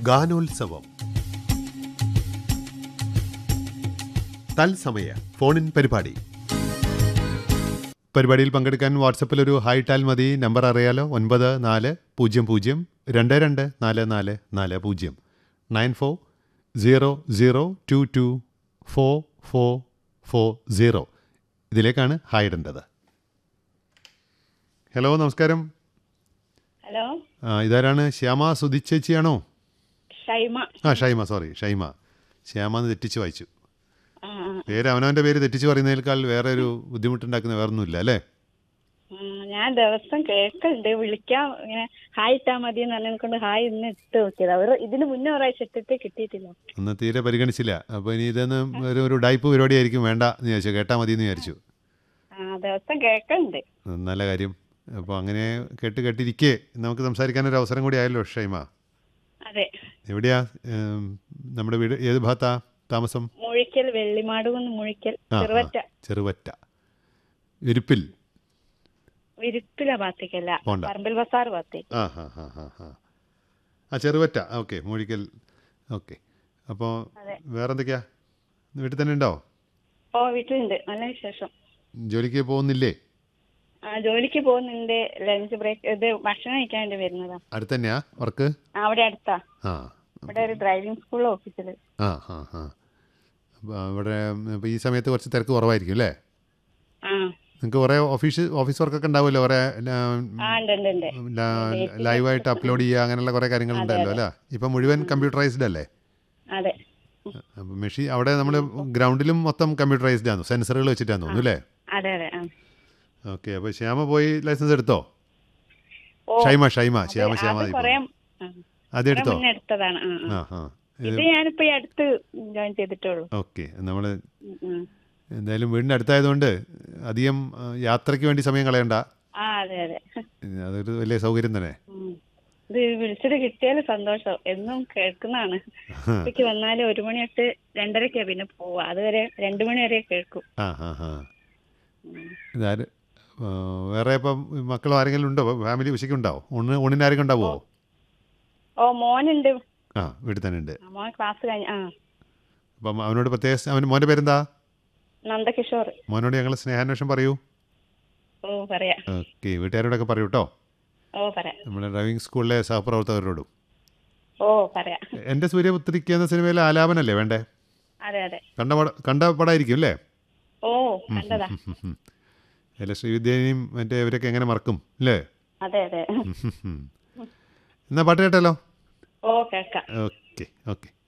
ഗാനോത്സവം തത്സമയ ഫോണിൻ പരിപാടി പരിപാടിയിൽ പങ്കെടുക്കാൻ വാട്സപ്പിൽ ഒരു ഹായ് ടാൽ മതി നമ്പർ അറിയാലോ ഒൻപത് നാല് പൂജ്യം പൂജ്യം രണ്ട് രണ്ട് നാല് നാല് നാല് പൂജ്യം nine four zero zero two two four four four zero ഇതിലേക്കാണ് ഹായ് ഇടേണ്ടത് ഹലോ നമസ്കാരം ഹലോ ആ, ഇതാരാണ് ശ്യാമ സുധി ചേച്ചിയാണോ ഷൈമ ആ ഷൈമ സോറി ഷൈമ ശ്യാമ എന്ന് തെറ്റിച്ച് വായിച്ചു ആ, ആ. പേര് അവനവൻ്റെ പേര് തെറ്റിച്ച് പറയുന്നതിനേക്കാൾ വേറെ ഒരു ബുദ്ധിമുട്ടുണ്ടാക്കുന്ന വേറൊന്നുമില്ല അല്ലേ ഉം, ഞാൻ ദിവസം കേൾക്കുന്നുണ്ട് വിളിക്കാൻ ഇങ്ങനെ ഹായ് ഇട്ടാ മതി എന്ന് പറഞ്ഞ കൊണ്ട് ഹായ് ഇന്ന് ഇട്ട് നോക്കിയത് അവർ ഇതിന് മുന്നേ ഒരാഴ്ച ഇട്ടിട്ട് കിട്ടിയിട്ടില്ല ഒന്ന് തീരെ പരിഗണിച്ചില്ല അപ്പോൾ ഇനി ഇതൊന്ന് ഒരു ഒരു ഡൈപ്പ് പരിപാടിയായിരിക്കും വേണ്ട എന്ന് വിചാരിച്ചു കേട്ടാൽ മതി എന്ന് വിചാരിച്ചു ആ ദിവസം കേൾക്കുന്നുണ്ട് ഉം, നല്ല കാര്യം അപ്പോൾ അങ്ങനെ കേട്ട് കേട്ടിരിക്കേ നമുക്ക് സംസാരിക്കാനൊരു അവസരം കൂടി ആയല്ലോ ഷൈമ അതെ എവിടെയാ ഉം, നമ്മുടെ വീട് ഏത് ഭാഗത്താ താമസം മുഴിക്കൽ വെള്ളിമാടുകുന്ന് മുഴിക്കൽ ആ, ആ. ചെറുവറ്റ ചെറുവറ്റ വിരിപ്പിൽ വിരുപ്പില ഭാഗത്തേക്കല്ല പോണ്ട. പറമ്പിൽ ബസാർ ഭാഗത്തേക്ക് ആ ഹാ ഹാ ഹാ ഹാ ആ ചെറുവറ്റ ഓക്കെ മൂഴിക്കൽ ഓക്കെ അപ്പോൾ അതെ. വേറെ എന്തൊക്കെയാ വീട്ടിൽ തന്നെ ഉണ്ടോ ഓ വീട്ടിലുണ്ട് നല്ല വിശേഷം ജോലിക്ക് പോകുന്നില്ലേ ആ ജോലിക്ക് പോകുന്നുണ്ട് ലഞ്ച് ബ്രേക്ക് ഇത് ഭക്ഷണം കഴിക്കാൻ വേണ്ടി വരുന്നതാ അടുത്ത് തന്നെയാ വർക്ക് ആ, അവിടെ അടുത്താ ആ ഇവിടെ ഒരു ഡ്രൈവിംഗ് സ്കൂൾ ഓഫീസില് ആ ആ ആ അപ്പോൾ അവിടെ ഇപ്പോൾ ഈ സമയത്ത് കുറച്ച് തിരക്ക് കുറവായിരിക്കും അല്ലേ ആ നിങ്ങൾക്ക് കുറേ ഓഫീസ് ഓഫീസ് വർക്കൊക്കെ ഉണ്ടാവുമല്ലോ കുറേ ആ ഉണ്ട് ഉണ്ട് ഉണ്ട് ലൈവായിട്ട് അപ്ലോഡ് ചെയ്യുക അങ്ങനെയുള്ള കുറേ കാര്യങ്ങളുണ്ടല്ലോ അല്ലേ ഇപ്പം മുഴുവൻ കമ്പ്യൂട്ടറൈസ്ഡ് അല്ലേ അതെ അപ്പോൾ മെഷീൻ അവിടെ നമ്മൾ ഗ്രൗണ്ടിലും മൊത്തം കമ്പ്യൂട്ടറൈസ്ഡ് ആണ് സെൻസറുകൾ വെച്ചിട്ടാന്ന് തോന്നുന്നു അല്ലേ അതെ അതെ ആ ഓക്കെ അപ്പോൾ ശ്യാമ പോയി ലൈസൻസ് എടുത്തോ ഓ, ഷൈമ ഷൈമ അത് ശ്യാമ ശ്യാമ അത് ദീപം. കൊറേ ആ, ആദ്യം കൊറേ എടുത്തോ മുന്നേ എടുത്തതാണ് ആ, ആ. ആ ആ ഇത് ഞാനിപ്പോ ഈ അടുത്ത് ജോയിൻ ചെയ്തിട്ടുള്ളൂ ഓക്കെ നമ്മൾ ഉം, ഉം. എന്തായാലും വീടിൻ്റെ അടുത്തായതുകൊണ്ട് അധികം ആ, യാത്രയ്ക്ക് വേണ്ടി സമയം കളയണ്ട ആ അതെ അതെ അതൊരു വലിയ സൗകര്യം തന്നെ ഉം. ഇത് വിളിച്ചിട്ട് കിട്ടിയാലും സന്തോഷം എന്നും കേൾക്കുന്നതാണ് ഉച്ചയ്ക്ക് വന്നാല് ഒരു മണി തൊട്ട് രണ്ടരക്കാ പിന്നെ പോവാ അതുവരെ രണ്ടു മണി വരെ കേൾക്കും ആ ആ ആ ഇതാര് ആ, വേറെ ഇപ്പം മക്കളോ ആരെങ്കിലും ഉണ്ടോ ഫാമിലി ഉച്ചയ്ക്ക് ഉണ്ടാവോ ഊണ് ഊണിന് ആരെങ്കിലും ഉണ്ടാവുമോ ഓ മോനുണ്ട് ആ വീട്ടിൽ തന്നെ ഉണ്ട് ആ, മോൻ ക്ലാസ് കഴിഞ്ഞ ആ അപ്പം അവനോട് പ്രത്യേക അവൻ മോൻ്റെ പേരെന്താ നന്ദകിഷോർ മോനോട് ഞങ്ങൾ സ്നേഹാന്വേഷണം പറയൂ ഓ പറയാ ഓക്കെ വീട്ടുകാരോടൊക്കെ പറയൂ കേട്ടോ ഓ പറയാ നമ്മുടെ ഡ്രൈവിംഗ് സ്കൂളിലെ സഹപ്രവർത്തകരോടും ഓ പറയാ എൻ്റെ സൂര്യപുത്രിക്ക് എന്ന സിനിമയിലെ ആലാപനല്ലേ വേണ്ടേ അതെ അതെ കണ്ട പട കണ്ട പടമായിരിക്കും അല്ലേ ഓ കണ്ടതാ അല്ല ശ്രീവിദ്യനെയും മറ്റേ ഇവരൊക്കെ എങ്ങനെ മറക്കും അല്ലേ അതെ അതെ എന്നാ പാട്ട് കേട്ടല്ലോ ഓ കേൾക്കാം ഓക്കെ ഓക്കെ